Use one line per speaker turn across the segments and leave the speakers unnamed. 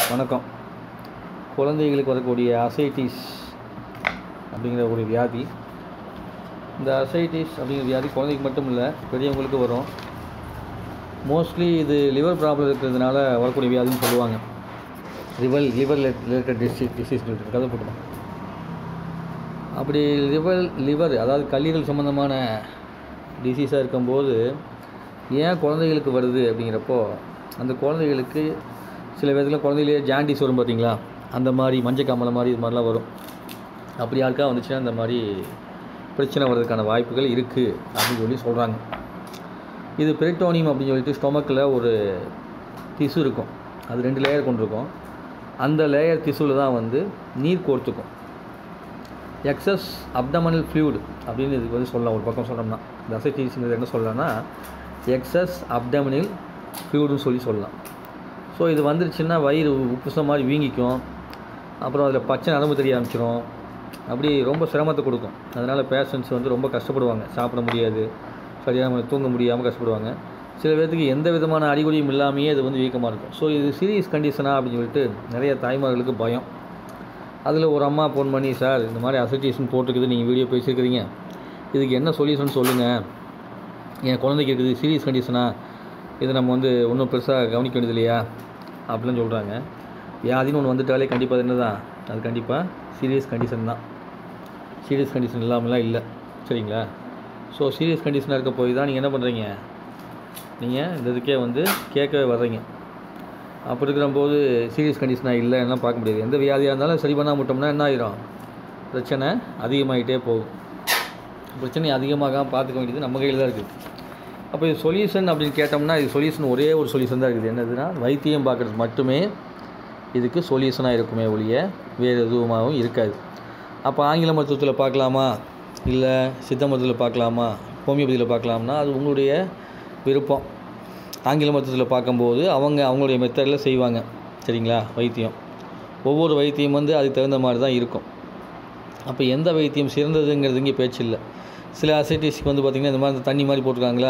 வணக்கம் குழந்தைகளுக்கு வரக்கூடிய அசைட்டிஸ் அப்படிங்கிற ஒரு வியாதி இந்த அசைட்டிஸ் அப்படிங்கிற வியாதி குழந்தைக்கு மட்டும் இல்லை பெரியவங்களுக்கு வரும் மோஸ்ட்லி இது லிவர் ப்ராப்ளம் இருக்கிறதுனால வரக்கூடிய வியாதின்னு சொல்லுவாங்க liver liver related disease disease கதை போட்டுமா அப்படி லிவர் லிவர் அதாவது கல்லீரல் சம்மந்தமான டிசீஸாக இருக்கும்போது ஏன் குழந்தைகளுக்கு வருது அப்படிங்கிறப்போ அந்த குழந்தைகளுக்கு சில விதத்தில் குழந்தையிலேயே ஜாண்டிஸ் வரும் பார்த்தீங்களா அந்த மாதிரி மஞ்சக்காமலை மாதிரி இது மாதிரிலாம் வரும் அப்படி யாருக்கா வந்துச்சுன்னா இந்த மாதிரி பிரச்சனை வர்றதுக்கான வாய்ப்புகள் இருக்குது அப்படின்னு சொல்லி சொல்கிறாங்க இது பெரிட்டோனியம் அப்படின்னு சொல்லிட்டு ஸ்டொமக்கில் ஒரு திசு இருக்கும் அது ரெண்டு லேயர் கொண்டிருக்கும் அந்த லேயர் திசுவில் தான் வந்து நீர் கோர்த்துக்கும் எக்ஸஸ் அப்டமனல் ஃப்ளூயிட் அப்படின்னு இதுக்கு வந்து சொல்லலாம் ஒரு பக்கம் சொன்னோம்னா இந்த அசைட்டிஸ்ங்கிறது என்ன சொல்லலாம்னா எக்ஸஸ் அப்டமனில் ஃப்ளூயிடுன்னு சொல்லி சொல்லலாம் ஸோ இது வந்துருச்சுன்னா வயிறு உப்புசம் மாதிரி வீங்கிக்கும் அப்புறம் அதில் பச்சை நரம்பு தெரிய ஆரம்பிச்சிடும் அப்படி ரொம்ப சிரமத்தை கொடுக்கும் அதனால் பேஷண்ட்ஸ் வந்து ரொம்ப கஷ்டப்படுவாங்க சாப்பிட முடியாது சரியாக தூங்க முடியாமல் கஷ்டப்படுவாங்க சில பேர்த்துக்கு எந்த விதமான அறிகுறியும் இல்லாமையே இது வந்து வீக்கமாக இருக்கும் ஸோ இது சீரியஸ் கண்டிஷனா அப்படின்னு சொல்லிட்டு நிறைய தாய்மார்களுக்கு பயம் அதில் ஒரு அம்மா ஃபோன் பண்ணி சார் இந்த மாதிரி அசோசியேஷன் போட்டிருக்குது நீங்கள் வீடியோ பேசியிருக்கிறீங்க இதுக்கு என்ன சொல்யூஷன் சொல்லுங்கள் என் குழந்தைக்கு இருக்குது சீரியஸ் கண்டிஷனா இதை நம்ம வந்து ஒன்றும் பெருசாக கவனிக்க வேண்டியது இல்லையா அப்படிலாம் சொல்கிறாங்க வியாதின்னு ஒன்று வந்துட்டாலே கண்டிப்பாக அது என்ன தான் அது கண்டிப்பாக சீரியஸ் கண்டிஷன் தான் சீரியஸ் கண்டிஷன் இல்லாமலாம் இல்லை சரிங்களா ஸோ சீரியஸ் கண்டிஷனாக இருக்க போய் தான் நீங்கள் என்ன பண்ணுறீங்க நீங்கள் இந்த இதுக்கே வந்து கேட்கவே வர்றீங்க அப்படி இருக்கிறம்போது சீரியஸ் கண்டிஷனாக இல்லைன்னா பார்க்க முடியாது எந்த வியாதியாக இருந்தாலும் சரி பண்ணாம விட்டோம்னா என்ன ஆயிரும் பிரச்சனை அதிகமாகிட்டே போகும் பிரச்சனை அதிகமாக பார்த்துக்க வேண்டியது நம்ம கையில் தான் இருக்குது அப்போ இது சொல்யூஷன் அப்படின்னு கேட்டோம்னா இது சொல்யூஷன் ஒரே ஒரு சொல்யூஷன் தான் இருக்குது என்னதுன்னா வைத்தியம் பார்க்குறது மட்டுமே இதுக்கு சொல்யூஷனாக இருக்குமே ஒழிய வேறு எதுவுமாகவும் இருக்காது அப்போ ஆங்கில மருத்துவத்தில் பார்க்கலாமா இல்லை சித்த மருத்துவத்தில் பார்க்கலாமா ஹோமியோபதியில் பார்க்கலாம்னா அது உங்களுடைய விருப்பம் ஆங்கில மருத்துவத்தில் பார்க்கும்போது அவங்க அவங்களுடைய மெத்தடில் செய்வாங்க சரிங்களா வைத்தியம் ஒவ்வொரு வைத்தியம் வந்து அதுக்கு தகுந்த மாதிரி தான் இருக்கும் அப்போ எந்த வைத்தியம் சிறந்ததுங்கிறது இங்கே பேச்சு இல்லை சில அசைட்டிஸ்க்கு வந்து பார்த்திங்கன்னா இந்த மாதிரி தண்ணி மாதிரி போட்டிருக்காங்களா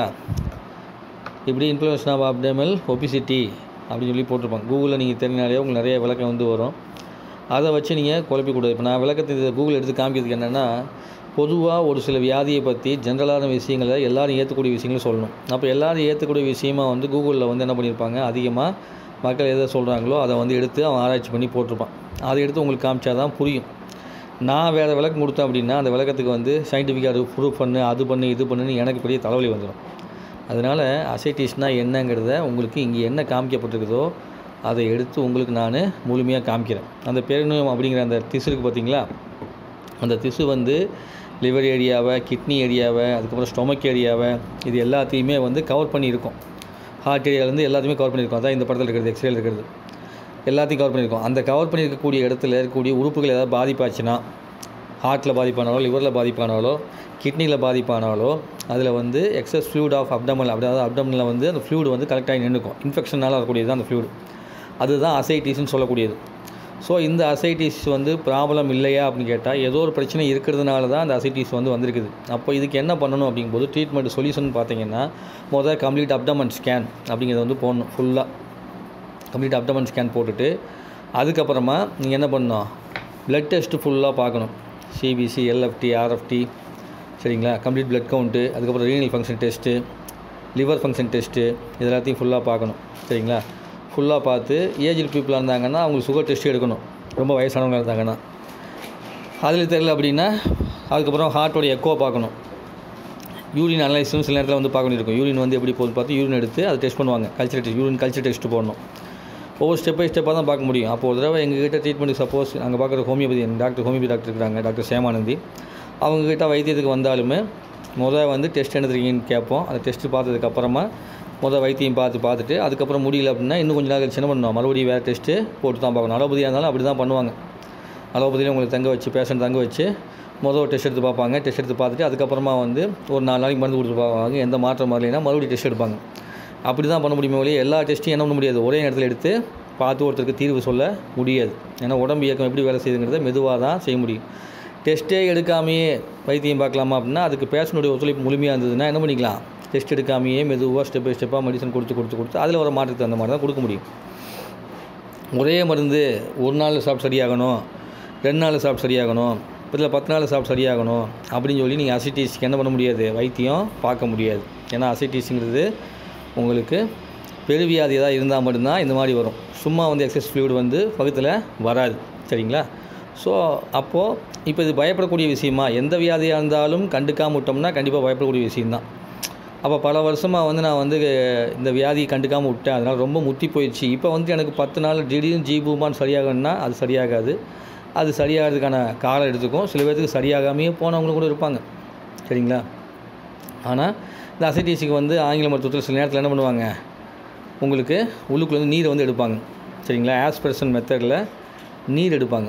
இப்படி இன்ஃப்ளூயன்ஸ் ஆஃப் அப்டமல் ஒபிசிட்டி அப்படின்னு சொல்லி போட்டிருப்பாங்க கூகுளில் நீங்கள் தெரிஞ்சாலே உங்களுக்கு நிறைய விளக்கம் வந்து வரும் அதை வச்சு நீங்கள் குழப்பிக்கூடாது இப்போ நான் விளக்கத்தை இதை கூகுள் எடுத்து காமிக்கிறதுக்கு என்னென்னா பொதுவாக ஒரு சில வியாதியை பற்றி ஜென்ரலான விஷயங்களை எல்லாரும் ஏற்றக்கூடிய விஷயங்களை சொல்லணும் அப்போ எல்லாரும் ஏற்றக்கூடிய விஷயமா வந்து கூகுளில் வந்து என்ன பண்ணியிருப்பாங்க அதிகமாக மக்கள் எதை சொல்கிறாங்களோ அதை வந்து எடுத்து அவன் ஆராய்ச்சி பண்ணி போட்டிருப்பான் அதை எடுத்து உங்களுக்கு காமிச்சா தான் புரியும் நான் வேறு விளக்கம் கொடுத்தேன் அப்படின்னா அந்த விளக்கத்துக்கு வந்து சயின்டிஃபிக்காக ப்ரூஃப் பண்ணு அது பண்ணு இது பண்ணுன்னு எனக்கு பெரிய தலைவலி வந்துடும் அதனால் அசைட்டிஸ்னால் என்னங்கிறத உங்களுக்கு இங்கே என்ன காமிக்கப்பட்டிருக்குதோ அதை எடுத்து உங்களுக்கு நான் முழுமையாக காமிக்கிறேன் அந்த பெருநோயம் அப்படிங்கிற அந்த திசு இருக்குது பார்த்தீங்களா அந்த திசு வந்து லிவர் ஏரியாவை கிட்னி ஏரியாவை அதுக்கப்புறம் ஸ்டொமக் ஏரியாவை இது எல்லாத்தையுமே வந்து கவர் பண்ணியிருக்கோம் ஹார்ட் ஏரியாவிலேருந்து எல்லாத்தையுமே கவர் பண்ணியிருக்கோம் அதான் இந்த படத்தில் இருக்கிறது எக்ஸ்ரேல இருக்கிறது எல்லாத்தையும் கவர் பண்ணியிருக்கோம் அந்த கவர் பண்ணியிருக்கக்கூடிய இடத்துல இருக்கக்கூடிய உறுப்புகள் ஏதாவது பாதிப்பாச்சுன்னா ஹார்ட்டில் பாதிப்பானாலோ லிவரில் பாதிப்பானாலோ கிட்னியில் பாதிப்பானாலோ அதில் வந்து எக்ஸஸ் ஃப்ளூட் ஆஃப் அப்டமல் அதாவது அப்டமனில் வந்து அந்த ஃப்ளூடு வந்து கரெக்டாகி நின்றுக்கும் இன்ஃபெக்ஷனால் வரக்கூடியது தான் அந்த ஃப்ளூடு அதுதான் அசைட்டிஸ்னு சொல்லக்கூடியது ஸோ இந்த அசைட்டிஸ் வந்து ப்ராப்ளம் இல்லையா அப்படின்னு கேட்டால் ஏதோ ஒரு பிரச்சனை இருக்கிறதுனால தான் அந்த அசைட்டிஸ் வந்து வந்திருக்குது அப்போ இதுக்கு என்ன பண்ணணும் அப்படிங்கும்போது ட்ரீட்மெண்ட் சொல்யூஷன் பார்த்தீங்கன்னா முதல் கம்ப்ளீட் அப்டமன் ஸ்கேன் அப்படிங்கிறத வந்து போடணும் ஃபுல்லாக கம்ப்ளீட் அப்டமன் ஸ்கேன் போட்டுட்டு அதுக்கப்புறமா நீங்கள் என்ன பண்ணணும் ப்ளட் டெஸ்ட்டு ஃபுல்லாக பார்க்கணும் சிபிசி எல்எஃப்டி ஆர்எஃப்டி சரிங்களா கம்ப்ளீட் ப்ளட் கவுண்ட்டு அதுக்கப்புறம் renal function test liver function test இது எல்லாத்தையும் ஃபுல்லாக பார்க்கணும் சரிங்களா ஃபுல்லாக பார்த்து ஏஜ்டு பீப்புளாக இருந்தாங்கன்னா அவங்களுக்கு சுகர் டெஸ்ட்டு எடுக்கணும் ரொம்ப வயசானவங்க இருந்தாங்கன்னா அதில் தெரியல அப்படின்னா அதுக்கப்புறம் ஹார்ட்டோட எக்கோ பார்க்கணும் யூரின் அனலைஸும் சில நேரத்தில் வந்து பார்க்க வேண்டியிருக்கும் யூரின் வந்து எப்படி போகுது பார்த்து யூரின் எடுத்து அதை டெஸ்ட் பண்ணுவாங்க culture test urine culture test போடணும் ஒவ்வொரு ஸ்டெப் பை ஸ்டெப்பாக தான் பார்க்க முடியும் அப்போ ஒரு தடவை எங்ககிட்ட ட்ரீட்மெண்ட் சப்போஸ் அங்கே பார்க்குற ஹோமியோபதி டாக்டர் ஹோமியோபதி டாக்டர் இருக்கிறாங்க டாக்டர் சேமானந்தி அவங்கக்கிட்ட வைத்தியத்துக்கு வந்தாலுமே முதல் வந்து டெஸ்ட் எடுத்துருக்கீங்கன்னு கேட்போம் அந்த டெஸ்ட்டு பார்த்ததுக்கப்புறமா முதல் வைத்தியம் பார்த்து பார்த்துட்டு அதுக்கப்புறம் முடியல அப்படின்னா இன்னும் கொஞ்சம் நாள் கழிச்சு என்ன பண்ணணும் மறுபடியும் வேறு டெஸ்ட்டு போட்டு தான் பார்க்கணும் அலோபதியாக இருந்தாலும் அப்படி தான் பண்ணுவாங்க அலோபதியில் உங்களுக்கு தங்க வச்சு பேஷண்ட் தங்க வச்சு முதல் டெஸ்ட் எடுத்து பார்ப்பாங்க டெஸ்ட் எடுத்து பார்த்துட்டு அதுக்கப்புறமா வந்து ஒரு நாலு நாளைக்கு மருந்து கொடுத்து பார்ப்பாங்க எந்த மாற்றம் வரலைன்னா மறுபடியும் டெஸ்ட் எடுப்பாங்க அப்படி தான் பண்ண முடியுமே ஒழிய எல்லா டெஸ்ட்டையும் என்ன பண்ண முடியாது ஒரே நேரத்தில் எடுத்து பார்த்து ஒருத்தருக்கு தீர்வு சொல்ல முடியாது ஏன்னா உடம்பு இயக்கம் எப்படி வேலை செய்யுதுங்கிறத மெதுவாக தான் செய்ய முடியும் டெஸ்ட்டே எடுக்காமையே வைத்தியம் பார்க்கலாமா அப்படின்னா அதுக்கு பேஷனுடைய ஒத்துழைப்பு முழுமையாக இருந்ததுன்னா என்ன பண்ணிக்கலாம் டெஸ்ட் எடுக்காமையே மெதுவாக ஸ்டெப் பை ஸ்டெப்பாக மெடிசன் கொடுத்து கொடுத்து கொடுத்து அதில் வர மாற்றத்துக்கு அந்த மாதிரி தான் கொடுக்க முடியும் ஒரே மருந்து ஒரு நாள் சாப்பிட்டு சரியாகணும் ரெண்டு நாள் சாப்பிட்டு சரியாகணும் இல்லை பத்து நாள் சாப்பிட்டு சரியாகணும் அப்படின்னு சொல்லி நீங்கள் அசிட்டிஸ்க்கு என்ன பண்ண முடியாது வைத்தியம் பார்க்க முடியாது ஏன்னா அசிட்டிஸுங்கிறது உங்களுக்கு பெருவியாதி ஏதாவது இருந்தால் மட்டும்தான் இந்த மாதிரி வரும் சும்மா வந்து எக்ஸஸ் ஃப்ளூயிட் வந்து பக்கத்தில் வராது சரிங்களா ஸோ அப்போது இப்போ இது பயப்படக்கூடிய விஷயமா எந்த வியாதியாக இருந்தாலும் கண்டுக்காம விட்டோம்னா கண்டிப்பாக பயப்படக்கூடிய விஷயம்தான் அப்போ பல வருஷமாக வந்து நான் வந்து இந்த வியாதி கண்டுக்காமல் விட்டேன் அதனால் ரொம்ப முத்தி போயிடுச்சு இப்போ வந்து எனக்கு பத்து நாள் திடீர்னு ஜீபூமான்னு சரியாகணும்னா அது சரியாகாது அது சரியாகிறதுக்கான காலம் எடுத்துக்கும் சில பேர்த்துக்கு சரியாகாமையே போனவங்களும் கூட இருப்பாங்க சரிங்களா ஆனால் இந்த அசிடிசிக்கு வந்து ஆங்கில மருத்துவத்தில் சில நேரத்தில் என்ன பண்ணுவாங்க உங்களுக்கு உள்ளுக்குள்ள வந்து நீரை வந்து எடுப்பாங்க சரிங்களா ஆஸ்பிரேஷன் மெத்தடில் நீர் எடுப்பாங்க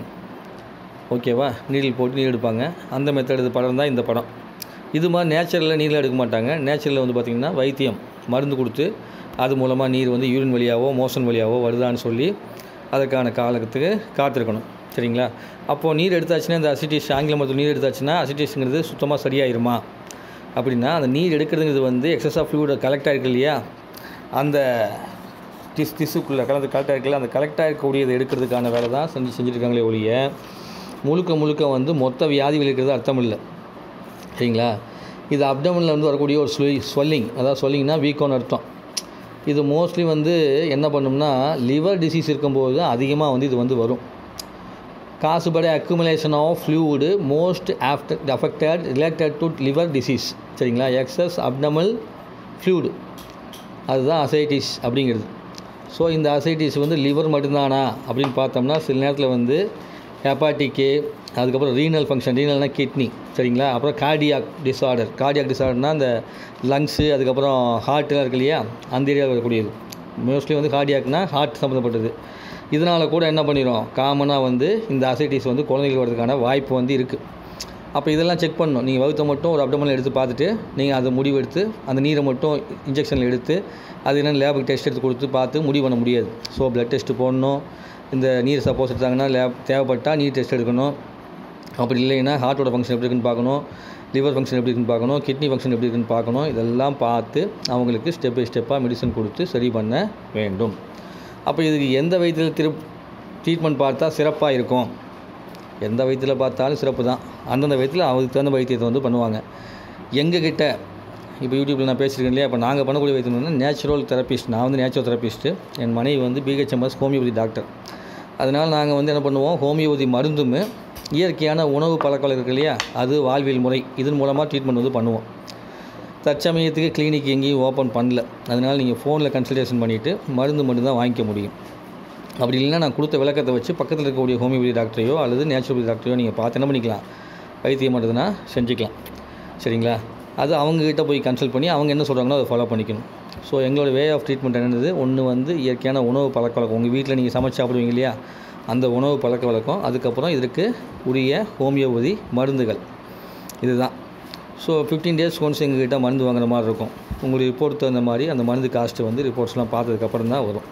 ஓகேவா நீரில் போட்டு நீர் எடுப்பாங்க அந்த மெத்தட் படம் தான் இந்த படம் இது மாதிரி நேச்சுரலில் நீரில் எடுக்க மாட்டாங்க நேச்சுரலில் வந்து பார்த்திங்கன்னா வைத்தியம் மருந்து கொடுத்து அது மூலமாக நீர் வந்து யூரின் வழியாவோ மோஷன் வழியாவோ வருதான்னு சொல்லி அதற்கான காலத்துக்கு காத்திருக்கணும் சரிங்களா அப்போது நீர் எடுத்தாச்சுன்னா இந்த அசிட்டிஸ் ஆங்கில மருத்துவ நீர் எடுத்தாச்சுன்னா அசிட்டிஸ்ங்கிறது சுத்தமாக சரியாயிருமா அப்படின்னா அந்த நீர் எடுக்கிறதுங்கிறது வந்து எக்ஸஸ் ஆஃப் ஃப்ளூட் கலெக்ட் ஆகிருக்கு இல்லையா அந்த டிஸ் டிஸ்ஸுக்குள்ளே கலந்து கலெக்ட் ஆகிருக்குல்ல அந்த கலெக்ட் ஆகிருக்கக்கூடியதை எடுக்கிறதுக்கான வேலை தான் செஞ்சு செஞ்சுருக்காங்களே ஒழிய முழுக்க முழுக்க வந்து மொத்த வியாதிகள் இருக்கிறது அர்த்தம் இல்லை சரிங்களா இது அப்டமனில் வந்து வரக்கூடிய ஒரு ஸ்வெ ஸ்வெல்லிங் அதாவது ஸ்வெல்லிங்னா வீக்கோன்னு அர்த்தம் இது மோஸ்ட்லி வந்து என்ன பண்ணும்னா லிவர் டிசீஸ் இருக்கும்போது அதிகமாக வந்து இது வந்து வரும் காசுபடி accumulation of fluid most after affected related to liver disease சரிங்களா எக்ஸஸ் அப்டமல் ஃப்ளூடு அதுதான் அசைட்டிஸ் அப்படிங்கிறது ஸோ இந்த அசைட்டிஸ் வந்து லிவர் மட்டும்தானா அப்படின்னு பார்த்தோம்னா சில நேரத்தில் வந்து ஹெப்பாட்டிக்கு அதுக்கப்புறம் ரீனல் ஃபங்க்ஷன் ரீனல்னா கிட்னி சரிங்களா அப்புறம் கார்டியாக் டிஸார்டர் கார்டியாக் டிஸார்டர்னா அந்த லங்ஸு அதுக்கப்புறம் ஹார்ட்லாம் இருக்கு இல்லையா அந்த ஏரியாவில் வரக்கூடியது மோஸ்ட்லி வந்து கார்டியாக்னா ஹார்ட் சம்மந்தப்பட்டது இதனால் கூட என்ன பண்ணிடும் காமனாக வந்து இந்த அசைட்டிஸ் வந்து குழந்தைகள் வரதுக்கான வாய்ப்பு வந்து இருக்குது அப்போ இதெல்லாம் செக் பண்ணணும் நீங்கள் வகுத்தை மட்டும் ஒரு அப்டமனில் எடுத்து பார்த்துட்டு நீங்கள் அதை முடிவு எடுத்து அந்த நீரை மட்டும் இன்ஜெக்ஷனில் எடுத்து அது என்னென்ன லேபுக்கு டெஸ்ட் எடுத்து கொடுத்து பார்த்து முடிவு பண்ண முடியாது ஸோ ப்ளட் டெஸ்ட்டு போடணும் இந்த நீர் சப்போஸ் எடுத்தாங்கன்னா லேப் தேவைப்பட்டால் நீர் டெஸ்ட் எடுக்கணும் அப்படி இல்லைன்னா ஹார்ட்டோட ஃபங்க்ஷன் எப்படி இருக்குன்னு பார்க்கணும் லிவர் ஃபங்க்ஷன் எப்படி இருக்குன்னு பார்க்கணும் கிட்னி ஃபங்க்ஷன் எப்படி இருக்குன்னு பார்க்கணும் இதெல்லாம் பார்த்து அவங்களுக்கு ஸ்டெப் பை ஸ்டெப்பாக மெடிசன் கொடுத்து சரி பண்ண வேண்டும் அப்போ இதுக்கு எந்த வயதில் திரு ட்ரீட்மெண்ட் பார்த்தா சிறப்பாக இருக்கும் எந்த வயத்தில் பார்த்தாலும் சிறப்பு தான் அந்தந்த வயத்தில் அதுக்கு தகுந்த வைத்தியத்தை வந்து பண்ணுவாங்க எங்ககிட்ட இப்போ யூடியூப்பில் நான் பேசியிருக்கேன் இல்லையா இப்போ நாங்கள் பண்ணக்கூடிய வைத்தியம் வந்து நேச்சுரல் தெரபிஸ்ட் நான் வந்து நேச்சுரல் தெரபிஸ்ட்டு என் மனைவி வந்து பிஹெச்எம்எஸ் ஹோமியோபதி டாக்டர் அதனால் நாங்கள் வந்து என்ன பண்ணுவோம் ஹோமியோபதி மருந்தும் இயற்கையான உணவு பழக்கம் இருக்கு இல்லையா அது வாழ்வியல் முறை இதன் மூலமாக ட்ரீட்மெண்ட் வந்து பண்ணுவோம் தற்சமயத்துக்கு கிளினிக் எங்கேயும் ஓப்பன் பண்ணல அதனால் நீங்கள் ஃபோனில் கன்சல்டேஷன் பண்ணிவிட்டு மருந்து மட்டும் தான் வாங்கிக்க முடியும் அப்படி இல்லைன்னா நான் கொடுத்த விளக்கத்தை வச்சு பக்கத்தில் இருக்கக்கூடிய ஹோமியோபதி டாக்டரையோ அல்லது நேச்சுரோபதி டாக்டரையோ நீங்கள் பார்த்து என்ன பண்ணிக்கலாம் வைத்தியம் மட்டும்னா செஞ்சுக்கலாம் சரிங்களா அது அவங்கக்கிட்ட போய் கன்சல்ட் பண்ணி அவங்க என்ன சொல்கிறாங்களோ அதை ஃபாலோ பண்ணிக்கணும் ஸோ எங்களோட வே ஆஃப் ட்ரீட்மெண்ட் என்னது ஒன்று வந்து இயற்கையான உணவு பழக்க வழக்கம் உங்கள் வீட்டில் நீங்கள் சமைச்சு சாப்பிடுவீங்க இல்லையா அந்த உணவு பழக்க வழக்கம் அதுக்கப்புறம் இதற்கு உரிய ஹோமியோபதி மருந்துகள் இதுதான் ஸோ ஃபிஃப்டீன் டேஸ் ஒன்ஸ் எங்ககிட்ட மருந்து வாங்குற மாதிரி இருக்கும் உங்களுக்கு ரிப்போர்ட் தகுந்த மாதிரி அந்த மருந்து காஸ்ட்டு வந்து ரிப்போர்ட்ஸ்லாம் பார்த்ததுக்கப்புறம் தான் வரும்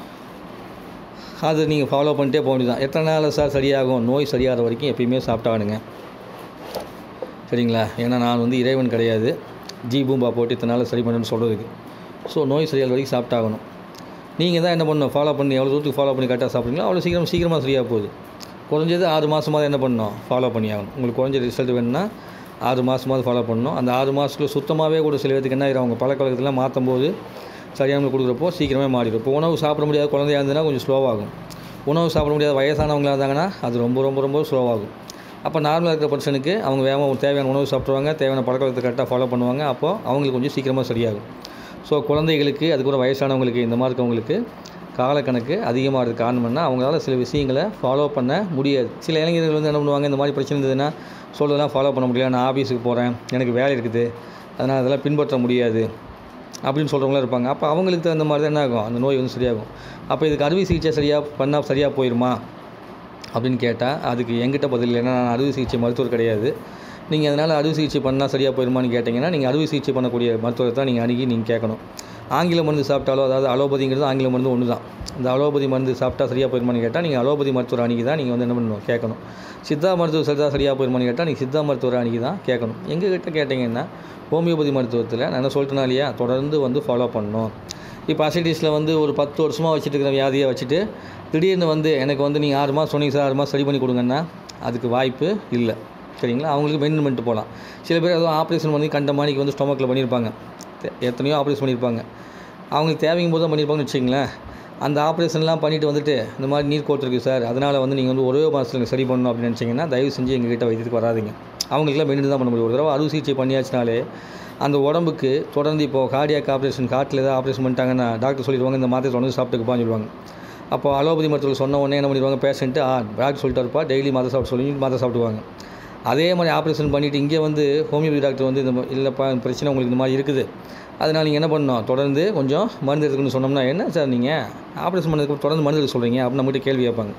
அது நீங்கள் ஃபாலோ பண்ணிட்டே போக வேண்டியதான் எத்தனை நாள் சார் சரியாகும் நோய் சரியாகிற வரைக்கும் எப்பயுமே சாப்பிட்டானுங்க சரிங்களா ஏன்னா நான் வந்து இறைவன் கிடையாது ஜி பூம்பா போட்டு இத்தனை நாள் சரி பண்ணுன்னு சொல்கிறதுக்கு ஸோ நோய் சரியாகிற வரைக்கும் சாப்பிட்டாகணும் நீங்கள் தான் என்ன பண்ணணும் ஃபாலோ பண்ணி எவ்வளோ தூரத்துக்கு ஃபாலோ பண்ணி கரெக்டாக சாப்பிட்றீங்களோ அவ்வளோ சீக்கிரம் சீக்கிரமாக சரியாக போகுது குறைஞ்சது ஆறு மாதமாக என்ன பண்ணணும் ஃபாலோ பண்ணி ஆகணும் உங்களுக்கு குறைஞ்ச ரிசல்ட் வேணும்னா ஆறு மாதமாவது ஃபாலோ பண்ணணும் அந்த ஆறு மாதத்துக்குள்ள சுத்தமாகவே கூட சில பேருக்கு என்ன ஆயிரும் அவங்க பழக்க வழக்கத்தெல்லாம் மாற்றும் போது சரியானவங்களுக்கு கொடுக்குறப்போ சீக்கிரமே மாறிடும் இப்போ உணவு சாப்பிட முடியாத குழந்தையா இருந்ததுன்னா கொஞ்சம் ஸ்லோவாகும் உணவு சாப்பிட முடியாத வயசானவங்களாக இருந்தாங்கன்னா அது ரொம்ப ரொம்ப ரொம்ப ஸ்லோவாகும் அப்போ நார்மலாக இருக்கிற பர்சனுக்கு அவங்க வேகமாக தேவையான உணவு சாப்பிடுவாங்க தேவையான பழக்க வழக்கத்தை கரெக்டாக ஃபாலோ பண்ணுவாங்க அப்போது அவங்களுக்கு கொஞ்சம் சீக்கிரமாக சரியாகும் ஸோ குழந்தைகளுக்கு அதுக்கப்புறம் வயசானவங்களுக்கு இந்த மாதிரி இருக்கவங்களுக்கு காலக்கணக்கு அதிகமாகிறது காரணம் என்ன அவங்களால சில விஷயங்களை ஃபாலோ பண்ண முடியாது சில இளைஞர்கள் வந்து என்ன பண்ணுவாங்க இந்த மாதிரி பிரச்சனை இருந்ததுன்னா சொல்றதெல்லாம் ஃபாலோ பண்ண முடியல நான் ஆஃபீஸுக்கு போகிறேன் எனக்கு வேலை இருக்குது அதனால் அதெல்லாம் பின்பற்ற முடியாது அப்படின்னு சொல்கிறவங்களாம் இருப்பாங்க அப்போ அவங்களுக்கு தகுந்த மாதிரி தான் என்ன ஆகும் அந்த நோய் வந்து சரியாகும் அப்போ இதுக்கு அறுவை சிகிச்சை சரியாக பண்ணால் சரியாக போயிடுமா அப்படின்னு கேட்டால் அதுக்கு எங்கிட்ட பதில் இல்லை ஏன்னா நான் அறுவை சிகிச்சை மருத்துவர் கிடையாது நீங்கள் அதனால் அறுவை சிகிச்சை பண்ணால் சரியாக போயிடுமான்னு கேட்டிங்கன்னா நீங்கள் அறுவை சிகிச்சை பண்ணக்கூடிய மருத்துவரை தான் நீங்கள் அணுகி நீங்கள் கேட்கணும் ஆங்கில மருந்து சாப்பிட்டாலோ அதாவது அலோபதிங்கிறது ஆங்கில மருந்து ஒன்று தான் இந்த அலோபதி மருந்து சாப்பிட்டா சரியாக போயிருமான்னு கேட்டால் நீங்கள் அலோபதி மருத்துவர் அணுகி தான் நீங்கள் வந்து என்ன பண்ணணும் கேட்கணும் சித்தா மருத்துவர் சரிதா சரியாக போயிருமான்னு கேட்டால் நீங்கள் சித்தா மருத்துவர் அணுகி தான் கேட்கணும் எங்கள் கிட்ட கேட்டிங்கன்னா ஹோமியோபதி மருத்துவத்தில் நான் என்ன சொல்லிட்டேனா இல்லையா தொடர்ந்து வந்து ஃபாலோ பண்ணணும் இப்போ அசிடிஸில் வந்து ஒரு பத்து வருஷமாக வச்சுட்டு இருக்கிற வியாதியை வச்சுட்டு திடீர்னு வந்து எனக்கு வந்து நீங்கள் ஆறு மாதம் சொன்னீங்க சார் ஆறு மாதம் சரி பண்ணி கொடுங்கன்னா அதுக்கு வாய்ப்பு இல்லை சரிங்களா அவங்களுக்கு மெயின்டைன் பண்ணிட்டு போகலாம் சில பேர் ஏதோ ஆப்ரேஷன் பண்ணி கண்ட மாணிக்கு வந்து ஸ்டொமக்கில் பண்ணியிருப்பாங்க தெ- எத்தனையோ ஆப்ரேஷன் பண்ணியிருப்பாங்க அவங்களுக்கு தேவைக்கும் போது தான் பண்ணியிருப்பாங்கன்னு வச்சுங்களேன் அந்த ஆப்ரேஷன்லாம் பண்ணிட்டு வந்துட்டு இந்த மாதிரி நீர் கோர்த்து இருக்குது சார் அதனால் வந்து நீங்கள் வந்து ஒரே மாதத்தில் சரி பண்ணணும் அப்படின்னு நினச்சிங்கன்னா தயவு செஞ்சு எங்ககிட்ட வைத்தியத்துக்கு வராதீங்க அவங்களுக்குலாம் மெயின்டைன் தான் பண்ண முடியும் ஒரு தடவை அறுவை சிகிச்சை பண்ணியாச்சுனாலே அந்த உடம்புக்கு தொடர்ந்து இப்போ கார்டியாக் ஆப்ரேஷன் காட்டில் ஏதாவது ஆப்ரேஷன் பண்ணிட்டாங்கன்னா டாக்டர் சொல்லிடுவாங்க இந்த மாத்திரை தொடர்ந்து சாப்பிட்டுக்குப்பான்னு சொல்லுவாங்க அப்போ அலோபதி மருத்துவர்கள் சொன்ன உடனே என்ன பண்ணிடுவாங்க பேஷண்ட்டு ஆ டாக்டர் சொல்லிட்டாருப்பா டெய்லி மாத்திரை சாப்பிட்டு சொல்லி மாத்திரை சாப்பிடுவாங்க அதே மாதிரி ஆப்ரேஷன் பண்ணிவிட்டு இங்கே வந்து ஹோமியோபதி டாக்டர் வந்து இந்த மா- இல்லைப்பா இந்த பிரச்சனை உங்களுக்கு இந்த மாதிரி இருக்குது அதனால் நீங்கள் என்ன பண்ணணும் தொடர்ந்து கொஞ்சம் மருந்து எடுத்துக்கணும்னு சொன்னோம்னா என்ன சார் நீங்கள் ஆப்ரேஷன் பண்ணதுக்கு தொடர்ந்து மருந்து எடுக்க சொல்கிறீங்க அப்படின்னு நம்மகிட்ட கேள்வி கேட்பாங்க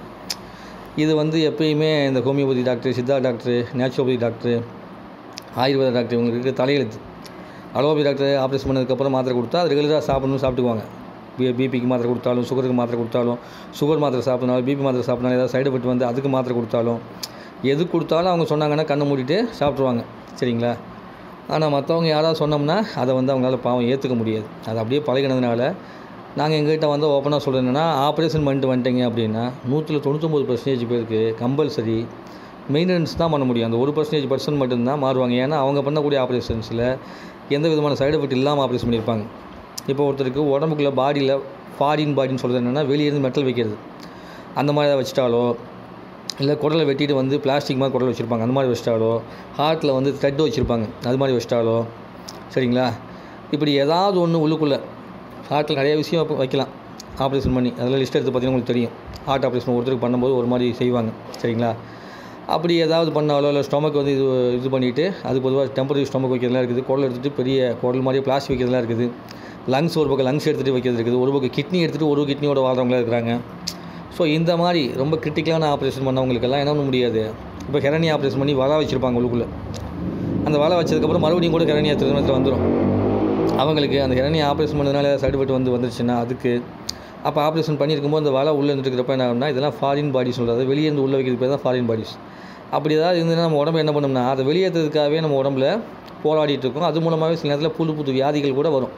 இது வந்து எப்பயுமே இந்த homeopathy doctor Siddha doctor naturopathy doctor Ayurveda doctor இவங்களுக்கு தலையெழுத்து அலோபதி டாக்டர் ஆப்ரேஷன் பண்ணதுக்கப்புறம் மாத்திரை கொடுத்தா அது ரெகுலராக சாப்பிடணும் சாப்பிட்டுக்குவாங்க பி பிபிக்கு மாத்திரை கொடுத்தாலும் சுகருக்கு மாத்திரை கொடுத்தாலும் சுகர் மாத்திரை சாப்பிட்னாலும் பிபி மாத்திரை சாப்பிட்னாலும் ஏதாவது சைடு எஃபெக்ட் வந்து அதுக்கு மாத்திரை கொடுத்தாலும் எது கொடுத்தாலும் அவங்க சொன்னாங்கன்னா கண்ணை மூடிட்டு சாப்பிட்ருவாங்க சரிங்களா ஆனால் மற்றவங்க யாராவது சொன்னோம்னா அதை வந்து அவங்களால பாவம் ஏற்றுக்க முடியாது அது அப்படியே பழகினதுனால நாங்கள் எங்ககிட்ட வந்து ஓப்பனாக சொல்கிறது என்னன்னா ஆப்ரேஷன் பண்ணிட்டு வந்துட்டீங்க அப்படின்னா நூற்றில் தொண்ணூத்தொம்பது பர்சன்டேஜ் பேருக்கு கம்பல்சரி மெயின்டெனன்ஸ் தான் பண்ண முடியும் அந்த ஒரு பர்சன்டேஜ் பர்சன்ட் மட்டும்தான் மாறுவாங்க ஏன்னா அவங்க பண்ணக்கூடிய ஆப்ரேஷன்ஸில் எந்த விதமான சைடு எஃபெக்ட் இல்லாமல் ஆப்ரேஷன் பண்ணியிருப்பாங்க இப்போ ஒருத்தருக்கு உடம்புக்குள்ள பாடியில் ஃபாரின் பாடின்னு சொல்கிறது என்னென்னா வெளியேருந்து மெட்டல் வைக்கிறது அந்த மாதிரி ஏதாவது வச்சிட்டாலோ இல்லை குடலை வெட்டிட்டு வந்து பிளாஸ்டிக் மாதிரி குடலை வச்சுருப்பாங்க அந்த மாதிரி வச்சிட்டாலோ ஹார்ட்டில் வந்து த்ரெட் வச்சுருப்பாங்க அது மாதிரி வச்சிட்டாலோ சரிங்களா இப்படி ஏதாவது ஒன்று உள்ளுக்குள்ளே ஹார்ட்டில் நிறைய விஷயம் அப்ப வைக்கலாம் ஆப்ரேஷன் பண்ணி அதில் லிஸ்ட் எடுத்து பார்த்தீங்கன்னா உங்களுக்கு தெரியும் ஹார்ட் ஆப்ரேஷன் ஒருத்தருக்கு பண்ணும்போது ஒரு மாதிரி செய்வாங்க சரிங்களா அப்படி ஏதாவது பண்ணாலோ இல்லை ஸ்டொமக் வந்து இது இது பண்ணிவிட்டு அது பொதுவாக டெம்பரரி ஸ்டொமக் வைக்கிறதுலாம் இருக்குது குடல் எடுத்துகிட்டு பெரிய குடல் மாதிரியே பிளாஸ்டிக் வைக்கிறதுலாம் இருக்குது லங்ஸ் ஒரு பக்கம் லங்ஸ் எடுத்துகிட்டு வைக்கிறது இருக்குது ஒரு பக்கம் கிட்னி எடுத்துகிட்டு ஒரு கிட்னியோட வாழ்றவங்களாம் இருக்கிறாங்க ஸோ இந்த மாதிரி ரொம்ப கிரிட்டிக்கலான ஆப்ரேஷன் பண்ணவங்களுக்கெல்லாம் என்ன பண்ண முடியாது இப்போ ஹெரனி ஆப்ரேஷன் பண்ணி வலை வச்சுருப்பாங்க உள்ளுக்குள்ளே அந்த வலை வச்சதுக்கப்புறம் மறுபடியும் கூட ஹெரனியா திருமணத்தில் வந்துடும் அவங்களுக்கு அந்த ஹெரனியா ஆப்ரேஷன் பண்ணதுனால சைடு எஃபெக்ட் வந்து வந்துருச்சுன்னா அதுக்கு அப்போ ஆப்ரேஷன் பண்ணியிருக்கும்போது அந்த வலை உள்ளே இருந்துருக்கிறப்ப என்ன ஆகும்னா இதெல்லாம் ஃபாரின் பாடி சொல்கிறது வெளியே இருந்து உள்ளே வைக்கிறது பேர் தான் ஃபாரின் பாடிஸ் அப்படி ஏதாவது இருந்ததுன்னா நம்ம உடம்பு என்ன பண்ணோம்னா அதை வெளியேற்றதுக்காகவே நம்ம உடம்புல போராடிட்டு இருக்கோம் அது மூலமாகவே சில நேரத்தில் புது புது வியாதிகள் கூட வரும்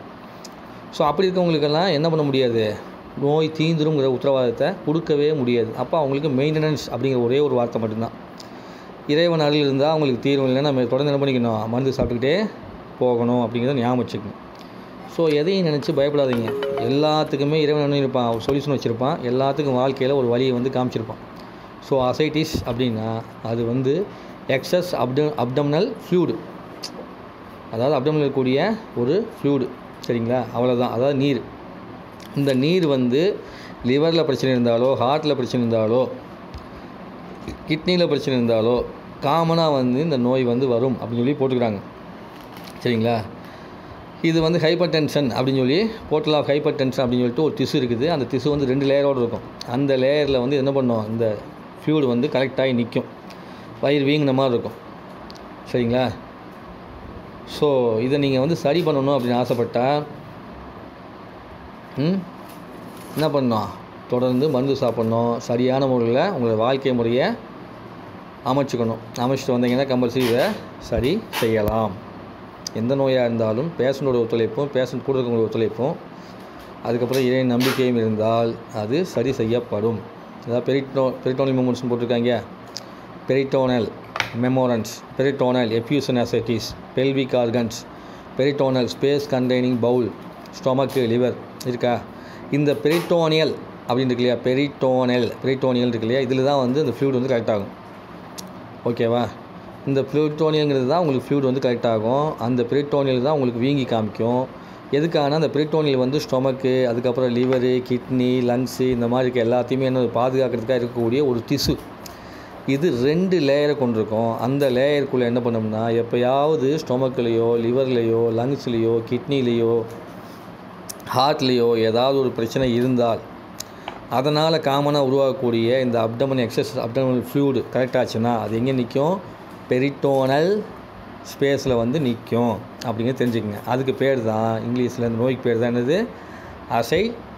ஸோ அப்படி இருக்கவங்களுக்கெல்லாம் என்ன பண்ண முடியாது நோய் தீந்துருங்கிற உத்தரவாதத்தை கொடுக்கவே முடியாது அப்போ அவங்களுக்கு மெயின்டெனன்ஸ் அப்படிங்கிற ஒரே ஒரு வார்த்தை மட்டும்தான் இறைவன் அருள் இருந்தால் அவங்களுக்கு தீர்வு இல்லைன்னா நம்ம தொடர்ந்து என்ன பண்ணிக்கணும் மருந்து சாப்பிட்டுக்கிட்டே போகணும் அப்படிங்கிறத ஞாபகம் வச்சுக்கணும் ஸோ எதையும் நினச்சி பயப்படாதீங்க எல்லாத்துக்குமே இறைவன் என்ன இருப்பான் ஒரு சொல்யூஷன் வச்சுருப்பான் எல்லாத்துக்கும் வாழ்க்கையில் ஒரு வழியை வந்து காமிச்சிருப்பான் ஸோ அசைட்டிஸ் அப்படின்னா அது வந்து எக்ஸஸ் அப்ட அப்டம்னல் ஃப்ளூடு அதாவது அப்டமில் இருக்கக்கூடிய ஒரு ஃப்ளூடு சரிங்களா அவ்வளோதான் அதாவது நீர் இந்த நீர் வந்து லிவரில் பிரச்சனை இருந்தாலோ ஹார்ட்டில் பிரச்சனை இருந்தாலோ கிட்னியில் பிரச்சனை இருந்தாலோ காமனாக வந்து இந்த நோய் வந்து வரும் அப்படின்னு சொல்லி போட்டுக்கிறாங்க சரிங்களா இது வந்து ஹைப்பர் டென்ஷன் அப்படின்னு சொல்லி போர்ட்டல் ஆஃப் ஹைப்பர் டென்ஷன் அப்படின்னு சொல்லிட்டு ஒரு திசு இருக்குது அந்த திசு வந்து ரெண்டு லேயரோடு இருக்கும் அந்த லேயரில் வந்து என்ன பண்ணும் இந்த ஃப்ளூடு வந்து கலெக்ட் ஆகி நிற்கும் வயிறு வீங்கின மாதிரி இருக்கும் சரிங்களா ஸோ இதை நீங்கள் வந்து சரி பண்ணணும் அப்படின்னு ஆசைப்பட்டா ம் என்ன பண்ணணும் தொடர்ந்து மருந்து சாப்பிட்ணும் சரியான முறையில் உங்களோட வாழ்க்கை முறையை அமைச்சுக்கணும் அமைச்சிட்டு வந்தீங்கன்னா கம்பல்சரி இதை சரி செய்யலாம் எந்த நோயாக இருந்தாலும் பேஷண்ட்டோட ஒத்துழைப்பும் பேஷண்ட் கூட இருக்கவங்களோட ஒத்துழைப்பும் அதுக்கப்புறம் இறை நம்பிக்கையும் இருந்தால் அது சரி செய்யப்படும் அதாவது பெரிட்டோ பெரிட்டோனல் மூமெண்ட்ஸ்னு போட்டிருக்காங்க peritoneal membranes peritoneal effusion ascites pelvic organs peritoneal space containing bowel stomach liver இருக்கா இந்த பெரிட்டோனியல் அப்படின்னு இருக்கு இல்லையா பெரிட்டோனல் பெரிட்டோனியல் இருக்கு இல்லையா இதில் தான் வந்து இந்த ஃப்ளூட் வந்து கரெக்ட் ஆகும் ஓகேவா இந்த பெரிட்டோனியல்ங்கிறது தான் உங்களுக்கு ஃப்ளூட் வந்து கரெக்ட் ஆகும் அந்த பெரிட்டோனியல் தான் உங்களுக்கு வீங்கி காமிக்கும் எதுக்கான அந்த பெரிட்டோனியல் வந்து ஸ்டொமக்கு அதுக்கப்புறம் லிவரு கிட்னி லங்ஸு இந்த மாதிரி இருக்க எல்லாத்தையுமே என்ன பாதுகாக்கிறதுக்காக இருக்கக்கூடிய ஒரு திசு இது ரெண்டு லேயரை கொண்டிருக்கும் அந்த லேயருக்குள்ளே என்ன பண்ணோம்னா எப்போயாவது ஸ்டொமக்லேயோ லிவர்லேயோ லங்ஸ்லேயோ கிட்னிலேயோ ஹார்ட்லேயோ ஏதாவது ஒரு பிரச்சனை இருந்தால் அதனால் காமனாக உருவாகக்கூடிய இந்த abdomen excess abdomen fluid correct ஆச்சுன்னா அது எங்கே நிற்கும் பெரிட்டோனல் ஸ்பேஸில் வந்து நிற்கும் அப்படிங்கிறது தெரிஞ்சுக்கங்க அதுக்கு பேர் தான் இங்கிலீஷில் இந்த நோய்க்கு பேர் தான் என்னது அசை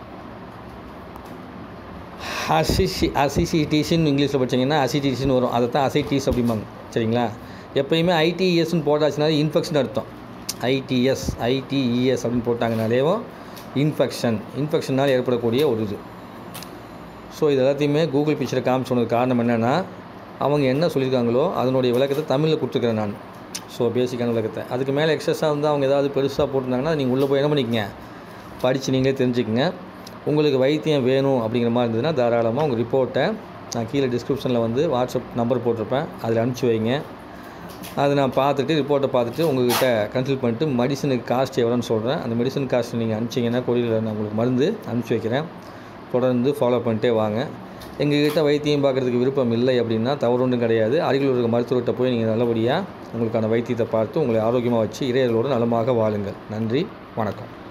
அசிசி அசிசிடிஸ்ன்னு இங்கிலீஷில் படிச்சீங்கன்னா அசிடிஸ்னு வரும் அதை தான் அசைடிஸ் அப்படிம்பாங்க சரிங்களா எப்பயுமே ஐடிஇஎஸ்ன்னு போட்டாச்சுன்னா இன்ஃபெக்ஷன் அர்த்தம் ஐடிஎஸ் ஐடிஇஎஸ் அப்படின்னு போட்டாங்கனாலேவும் இன்ஃபெக்ஷன் இன்ஃபெக்ஷனால் ஏற்படக்கூடிய ஒரு இது ஸோ இது எல்லாத்தையுமே கூகுள் பிக்சரை காமிச்சு சொன்னதுக்கு காரணம் என்னென்னா அவங்க என்ன சொல்லியிருக்காங்களோ அதனுடைய விளக்கத்தை தமிழில் கொடுத்துருக்குறேன் நான் ஸோ பேசிக்கான விளக்கத்தை அதுக்கு மேலே எக்ஸஸாக வந்து அவங்க ஏதாவது பெருசாக போட்டிருந்தாங்கன்னா நீங்கள் உள்ளே போய் என்ன பண்ணிக்கங்க படித்து நீங்களே தெரிஞ்சுக்கங்க உங்களுக்கு வைத்தியம் வேணும் அப்படிங்கிற மாதிரி இருந்ததுன்னா தாராளமாக உங்கள் ரிப்போர்ட்டை நான் கீழே டிஸ்கிரிப்ஷனில் வந்து வாட்ஸ்அப் நம்பர் போட்டிருப்பேன் அதில் அனுப்பிச்சி வைங்க அதை நான் பார்த்துட்டு ரிப்போர்ட்டை பார்த்துட்டு உங்கள்கிட்ட கன்சல்ட் பண்ணிட்டு மெடிசனுக்கு காஸ்ட் எவ்வளோன்னு சொல்கிறேன் அந்த மெடிசன் காஸ்ட் நீங்கள் அனுப்பிச்சிங்கன்னா கொடியில் நான் உங்களுக்கு மருந்து அனுப்பிச்சி வைக்கிறேன் தொடர்ந்து ஃபாலோ பண்ணிட்டே வாங்க எங்ககிட்ட வைத்தியம் பார்க்குறதுக்கு விருப்பம் இல்லை அப்படின்னா தவறு ஒன்றும் கிடையாது அருகில் இருக்க மருத்துவர்கிட்ட போய் நீங்கள் நல்லபடியாக உங்களுக்கான வைத்தியத்தை பார்த்து உங்களை ஆரோக்கியமாக வச்சு இறையர்களோடு நலமாக வாழுங்கள் நன்றி வணக்கம்